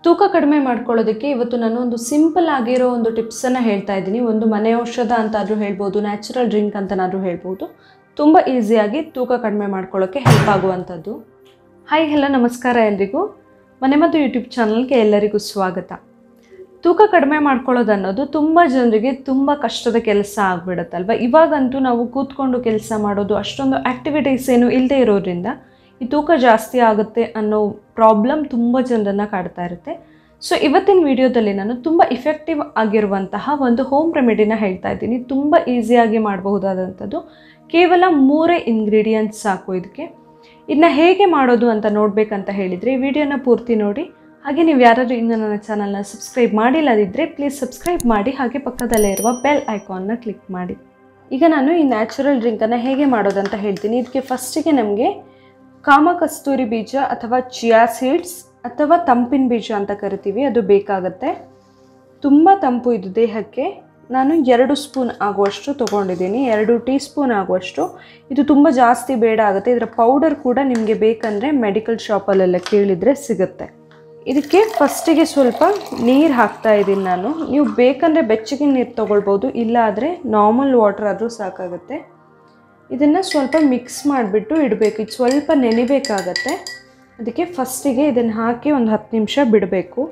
ತೂಕ ಕಡಿಮೆ ಮಾಡ್ಕೊಳ್ಳೋದಕ್ಕೆ ಇವತ್ತು ನಾನು ಒಂದು ಸಿಂಪಲ್ ಆಗಿರೋ ಒಂದು ಟಿಪ್ಸನ್ನು ಹೇಳ್ತಾ ಇದ್ದೀನಿ ಒಂದು ಮನೆ ಔಷಧ ಅಂತಾದರೂ ಹೇಳ್ಬೋದು ನ್ಯಾಚುರಲ್ ಡ್ರಿಂಕ್ ಅಂತನಾದರೂ ಹೇಳ್ಬೋದು ತುಂಬ ಈಸಿಯಾಗಿ ತೂಕ ಕಡಿಮೆ ಮಾಡ್ಕೊಳ್ಳೋಕ್ಕೆ ಹೆಲ್ಪ್ ಆಗುವಂಥದ್ದು ಹಾಯ್ ಹಲೋ ನಮಸ್ಕಾರ ಎಲ್ರಿಗೂ ಮನೆ ಮತ್ತು ಯೂಟ್ಯೂಬ್ ಚಾನಲ್ಗೆ ಎಲ್ಲರಿಗೂ ಸ್ವಾಗತ ತೂಕ ಕಡಿಮೆ ಮಾಡ್ಕೊಳ್ಳೋದು ಅನ್ನೋದು ತುಂಬ ಜನರಿಗೆ ತುಂಬ ಕಷ್ಟದ ಕೆಲಸ ಆಗಿಬಿಡುತ್ತಲ್ವ ಇವಾಗಂತೂ ನಾವು ಕೂತ್ಕೊಂಡು ಕೆಲಸ ಮಾಡೋದು ಅಷ್ಟೊಂದು ಆ್ಯಕ್ಟಿವಿಟೀಸ್ ಏನು ಇಲ್ಲದೆ ಇರೋದ್ರಿಂದ ಈ ತೂಕ ಜಾಸ್ತಿ ಆಗುತ್ತೆ ಅನ್ನೋ ಪ್ರಾಬ್ಲಮ್ ತುಂಬ ಜನರನ್ನು ಕಾಡ್ತಾ ಇರುತ್ತೆ ಸೊ ಇವತ್ತಿನ ವಿಡಿಯೋದಲ್ಲಿ ನಾನು ತುಂಬ ಇಫೆಕ್ಟಿವ್ ಆಗಿರುವಂತಹ ಒಂದು ಹೋಮ್ ರೆಮಿಡಿನ ಹೇಳ್ತಾ ಇದ್ದೀನಿ ತುಂಬ ಈಸಿಯಾಗಿ ಮಾಡಬಹುದಾದಂಥದ್ದು ಕೇವಲ ಮೂರೇ ಇಂಗ್ರೀಡಿಯೆಂಟ್ಸ್ ಸಾಕು ಇದಕ್ಕೆ ಇದನ್ನ ಹೇಗೆ ಮಾಡೋದು ಅಂತ ನೋಡಬೇಕಂತ ಹೇಳಿದರೆ ಈ ವಿಡಿಯೋನ ಪೂರ್ತಿ ನೋಡಿ ಹಾಗೆ ನೀವು ಯಾರಾದರೂ ಇನ್ನು ನನ್ನ ಚಾನಲ್ನ ಸಬ್ಸ್ಕ್ರೈಬ್ ಮಾಡಿಲ್ಲದಿದ್ದರೆ ಪ್ಲೀಸ್ ಸಬ್ಸ್ಕ್ರೈಬ್ ಮಾಡಿ ಹಾಗೆ ಪಕ್ಕದಲ್ಲೇ ಇರುವ ಬೆಲ್ ಐಕಾನ್ನ ಕ್ಲಿಕ್ ಮಾಡಿ ಈಗ ನಾನು ಈ ನ್ಯಾಚುರಲ್ ಡ್ರಿಂಕನ್ನು ಹೇಗೆ ಮಾಡೋದಂತ ಹೇಳ್ತೀನಿ ಇದಕ್ಕೆ ಫಸ್ಟಿಗೆ ನಮಗೆ ಕಾಮಕಸ್ತೂರಿ ಬೀಜ ಅಥವಾ ಚಿಯಾ ಸೀಡ್ಸ್ ಅಥವಾ ತಂಪಿನ ಬೀಜ ಅಂತ ಕರಿತೀವಿ ಅದು ಬೇಕಾಗತ್ತೆ ತುಂಬ ತಂಪು ಇದು ದೇಹಕ್ಕೆ ನಾನು ಎರಡು ಸ್ಪೂನ್ ಆಗುವಷ್ಟು ತೊಗೊಂಡಿದ್ದೀನಿ ಎರಡು ಟೀ ಸ್ಪೂನ್ ಆಗುವಷ್ಟು ಇದು ತುಂಬ ಜಾಸ್ತಿ ಬೇಡ ಆಗುತ್ತೆ ಇದರ ಪೌಡರ್ ಕೂಡ ನಿಮಗೆ ಬೇಕಂದರೆ ಮೆಡಿಕಲ್ ಶಾಪಲ್ಲೆಲ್ಲ ಕೇಳಿದರೆ ಸಿಗುತ್ತೆ ಇದಕ್ಕೆ ಫಸ್ಟಿಗೆ ಸ್ವಲ್ಪ ನೀರು ಹಾಕ್ತಾ ಇದ್ದೀನಿ ನಾನು ನೀವು ಬೇಕಂದರೆ ಬೆಚ್ಚಗೆ ನೀರು ತೊಗೊಳ್ಬೋದು ಇಲ್ಲ ಆದರೆ ನಾರ್ಮಲ್ ವಾಟರ್ ಆದರೂ ಸಾಕಾಗುತ್ತೆ ಇದನ್ನು ಸ್ವಲ್ಪ ಮಿಕ್ಸ್ ಮಾಡಿಬಿಟ್ಟು ಇಡಬೇಕು ಇದು ಸ್ವಲ್ಪ ನೆನಿಬೇಕಾಗತ್ತೆ ಅದಕ್ಕೆ ಫಸ್ಟಿಗೆ ಇದನ್ನು ಹಾಕಿ ಒಂದು ಹತ್ತು ನಿಮಿಷ ಬಿಡಬೇಕು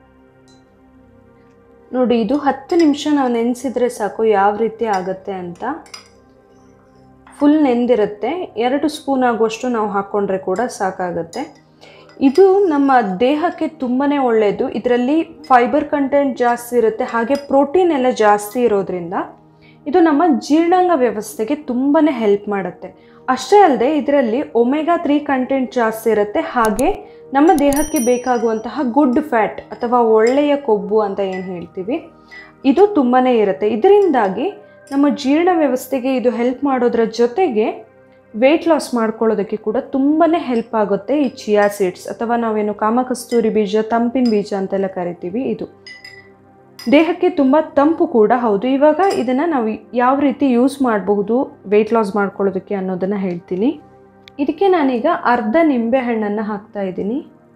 ನೋಡಿ ಇದು ಹತ್ತು ನಿಮಿಷ ನಾವು ನೆನೆಸಿದ್ರೆ ಸಾಕು ಯಾವ ರೀತಿ ಆಗುತ್ತೆ ಅಂತ ಫುಲ್ ನೆಂದಿರುತ್ತೆ ಎರಡು ಸ್ಪೂನ್ ಆಗುವಷ್ಟು ನಾವು ಹಾಕ್ಕೊಂಡ್ರೆ ಕೂಡ ಸಾಕಾಗುತ್ತೆ ಇದು ನಮ್ಮ ದೇಹಕ್ಕೆ ತುಂಬಾ ಒಳ್ಳೆಯದು ಇದರಲ್ಲಿ ಫೈಬರ್ ಕಂಟೆಂಟ್ ಜಾಸ್ತಿ ಇರುತ್ತೆ ಹಾಗೆ ಪ್ರೋಟೀನ್ ಎಲ್ಲ ಜಾಸ್ತಿ ಇರೋದ್ರಿಂದ ಇದು ನಮ್ಮ ಜೀರ್ಣಾಂಗ ವ್ಯವಸ್ಥೆಗೆ ತುಂಬಾ ಹೆಲ್ಪ್ ಮಾಡುತ್ತೆ ಅಷ್ಟೇ ಅಲ್ಲದೆ ಇದರಲ್ಲಿ ಒಮೆಗಾ ತ್ರೀ ಕಂಟೆಂಟ್ ಜಾಸ್ತಿ ಇರುತ್ತೆ ಹಾಗೆ ನಮ್ಮ ದೇಹಕ್ಕೆ ಬೇಕಾಗುವಂತಹ ಗುಡ್ ಫ್ಯಾಟ್ ಅಥವಾ ಒಳ್ಳೆಯ ಕೊಬ್ಬು ಅಂತ ಏನು ಹೇಳ್ತೀವಿ ಇದು ತುಂಬಾ ಇರುತ್ತೆ ಇದರಿಂದಾಗಿ ನಮ್ಮ ಜೀರ್ಣ ವ್ಯವಸ್ಥೆಗೆ ಇದು ಹೆಲ್ಪ್ ಮಾಡೋದ್ರ ಜೊತೆಗೆ ವೆಯ್ಟ್ ಲಾಸ್ ಮಾಡ್ಕೊಳ್ಳೋದಕ್ಕೆ ಕೂಡ ತುಂಬಾ ಹೆಲ್ಪ್ ಆಗುತ್ತೆ ಈ ಚಿಯಾ ಸೀಡ್ಸ್ ಅಥವಾ ನಾವೇನು ಕಾಮಕಸ್ತೂರಿ ಬೀಜ ತಂಪಿನ ಬೀಜ ಅಂತೆಲ್ಲ ಕರಿತೀವಿ ಇದು ದೇಹಕ್ಕೆ ತುಂಬ ತಂಪು ಕೂಡ ಹೌದು ಇವಾಗ ಇದನ್ನು ನಾವು ಯಾವ ರೀತಿ ಯೂಸ್ ಮಾಡಬಹುದು ವೆಯ್ಟ್ ಲಾಸ್ ಮಾಡ್ಕೊಳ್ಳೋದಕ್ಕೆ ಅನ್ನೋದನ್ನು ಹೇಳ್ತೀನಿ ಇದಕ್ಕೆ ನಾನೀಗ ಅರ್ಧ ನಿಂಬೆಹಣ್ಣನ್ನು ಹಾಕ್ತಾ ಇದ್ದೀನಿ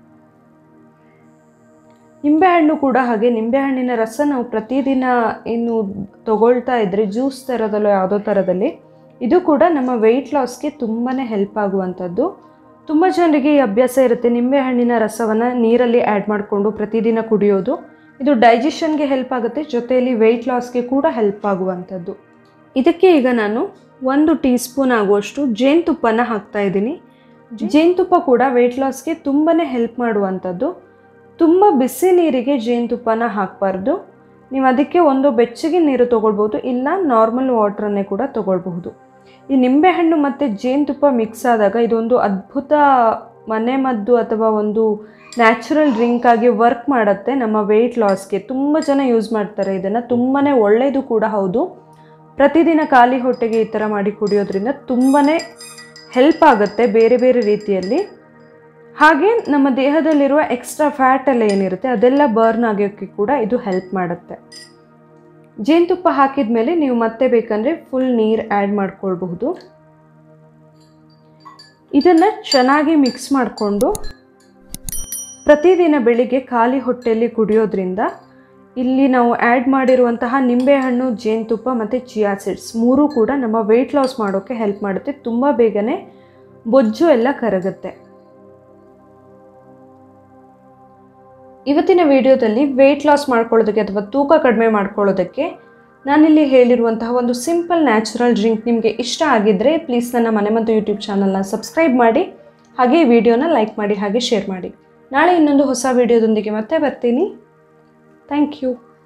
ನಿಂಬೆಹಣ್ಣು ಕೂಡ ಹಾಗೆ ನಿಂಬೆಹಣ್ಣಿನ ರಸ ನಾವು ಪ್ರತಿದಿನ ಏನು ತಗೊಳ್ತಾ ಇದ್ದರೆ ಜ್ಯೂಸ್ ಥರದಲ್ಲೋ ಯಾವುದೋ ಥರದಲ್ಲಿ ಇದು ಕೂಡ ನಮ್ಮ ವೆಯ್ಟ್ ಲಾಸ್ಗೆ ತುಂಬಾ ಹೆಲ್ಪ್ ಆಗುವಂಥದ್ದು ತುಂಬ ಜನರಿಗೆ ಈ ಅಭ್ಯಾಸ ಇರುತ್ತೆ ನಿಂಬೆಹಣ್ಣಿನ ರಸವನ್ನು ನೀರಲ್ಲಿ ಆ್ಯಡ್ ಮಾಡಿಕೊಂಡು ಪ್ರತಿದಿನ ಕುಡಿಯೋದು ಇದು ಡೈಜೆಷನ್ಗೆ ಹೆಲ್ಪ್ ಆಗುತ್ತೆ ಜೊತೆಯಲ್ಲಿ ವೆಯ್ಟ್ ಲಾಸ್ಗೆ ಕೂಡ ಹೆಲ್ಪ್ ಆಗುವಂಥದ್ದು ಇದಕ್ಕೆ ಈಗ ನಾನು ಒಂದು ಟೀ ಸ್ಪೂನ್ ಆಗುವಷ್ಟು ಜೇನುತುಪ್ಪನ ಹಾಕ್ತಾ ಇದ್ದೀನಿ ಜೇನುತುಪ್ಪ ಕೂಡ ವೆಯ್ಟ್ ಲಾಸ್ಗೆ ತುಂಬಾ ಹೆಲ್ಪ್ ಮಾಡುವಂಥದ್ದು ತುಂಬ ಬಿಸಿ ನೀರಿಗೆ ಜೇನುತುಪ್ಪನ ಹಾಕಬಾರ್ದು ನೀವು ಅದಕ್ಕೆ ಒಂದು ಬೆಚ್ಚಗೆ ನೀರು ತೊಗೊಳ್ಬೋದು ಇಲ್ಲ ನಾರ್ಮಲ್ ವಾಟ್ರನ್ನೇ ಕೂಡ ತೊಗೊಳ್ಬಹುದು ಈ ನಿಂಬೆಹಣ್ಣು ಮತ್ತು ಜೇನುತುಪ್ಪ ಮಿಕ್ಸ್ ಆದಾಗ ಇದೊಂದು ಅದ್ಭುತ ಮನೆಮದ್ದು ಅಥವಾ ಒಂದು ನ್ಯಾಚುರಲ್ ಡ್ರಿಂಕ್ ಆಗಿ ವರ್ಕ್ ಮಾಡುತ್ತೆ ನಮ್ಮ ವೆಯ್ಟ್ ಲಾಸ್ಗೆ ತುಂಬ ಜನ ಯೂಸ್ ಮಾಡ್ತಾರೆ ಇದನ್ನು ತುಂಬಾ ಒಳ್ಳೆಯದು ಕೂಡ ಹೌದು ಪ್ರತಿದಿನ ಖಾಲಿ ಹೊಟ್ಟೆಗೆ ಈ ಥರ ಮಾಡಿ ಕುಡಿಯೋದ್ರಿಂದ ತುಂಬಾ ಹೆಲ್ಪ್ ಆಗುತ್ತೆ ಬೇರೆ ಬೇರೆ ರೀತಿಯಲ್ಲಿ ಹಾಗೆ ನಮ್ಮ ದೇಹದಲ್ಲಿರುವ ಎಕ್ಸ್ಟ್ರಾ ಫ್ಯಾಟ್ ಎಲ್ಲ ಏನಿರುತ್ತೆ ಅದೆಲ್ಲ ಬರ್ನ್ ಆಗೋಕ್ಕೆ ಕೂಡ ಇದು ಹೆಲ್ಪ್ ಮಾಡುತ್ತೆ ಜೇನುತುಪ್ಪ ಹಾಕಿದ ಮೇಲೆ ನೀವು ಮತ್ತೆ ಬೇಕಂದರೆ ಫುಲ್ ನೀರು ಆ್ಯಡ್ ಮಾಡ್ಕೊಳ್ಬಹುದು ಇದನ್ನು ಚೆನ್ನಾಗಿ ಮಿಕ್ಸ್ ಮಾಡಿಕೊಂಡು ಪ್ರತಿದಿನ ಬೆಳಿಗ್ಗೆ ಖಾಲಿ ಹೊಟ್ಟೆಯಲ್ಲಿ ಕುಡಿಯೋದ್ರಿಂದ ಇಲ್ಲಿ ನಾವು ಆ್ಯಡ್ ಮಾಡಿರುವಂತಹ ನಿಂಬೆಹಣ್ಣು ಜೇನುತುಪ್ಪ ಮತ್ತು ಚಿಯಾ ಸೀಡ್ಸ್ ಮೂರೂ ಕೂಡ ನಮ್ಮ ವೆಯ್ಟ್ ಲಾಸ್ ಮಾಡೋಕ್ಕೆ ಹೆಲ್ಪ್ ಮಾಡುತ್ತೆ ತುಂಬ ಬೇಗನೆ ಬೊಜ್ಜು ಎಲ್ಲ ಕರಗುತ್ತೆ ಇವತ್ತಿನ ವಿಡಿಯೋದಲ್ಲಿ ವೆಯ್ಟ್ ಲಾಸ್ ಮಾಡ್ಕೊಳ್ಳೋದಕ್ಕೆ ಅಥವಾ ತೂಕ ಕಡಿಮೆ ಮಾಡ್ಕೊಳ್ಳೋದಕ್ಕೆ ನಾನಿಲ್ಲಿ ಹೇಳಿರುವಂತಹ ಒಂದು ಸಿಂಪಲ್ ನ್ಯಾಚುರಲ್ ಡ್ರಿಂಕ್ ನಿಮಗೆ ಇಷ್ಟ ಆಗಿದ್ದರೆ ಪ್ಲೀಸ್ ನನ್ನ ಮನೆ ಮತ್ತು ಯೂಟ್ಯೂಬ್ ಚಾನಲ್ನ ಸಬ್ಸ್ಕ್ರೈಬ್ ಮಾಡಿ ಹಾಗೆ ಈ ವಿಡಿಯೋನ ಲೈಕ್ ಮಾಡಿ ಹಾಗೆ ಶೇರ್ ಮಾಡಿ ನಾಳೆ ಇನ್ನೊಂದು ಹೊಸ ವಿಡಿಯೋದೊಂದಿಗೆ ಮತ್ತೆ ಬರ್ತೀನಿ ಥ್ಯಾಂಕ್ ಯು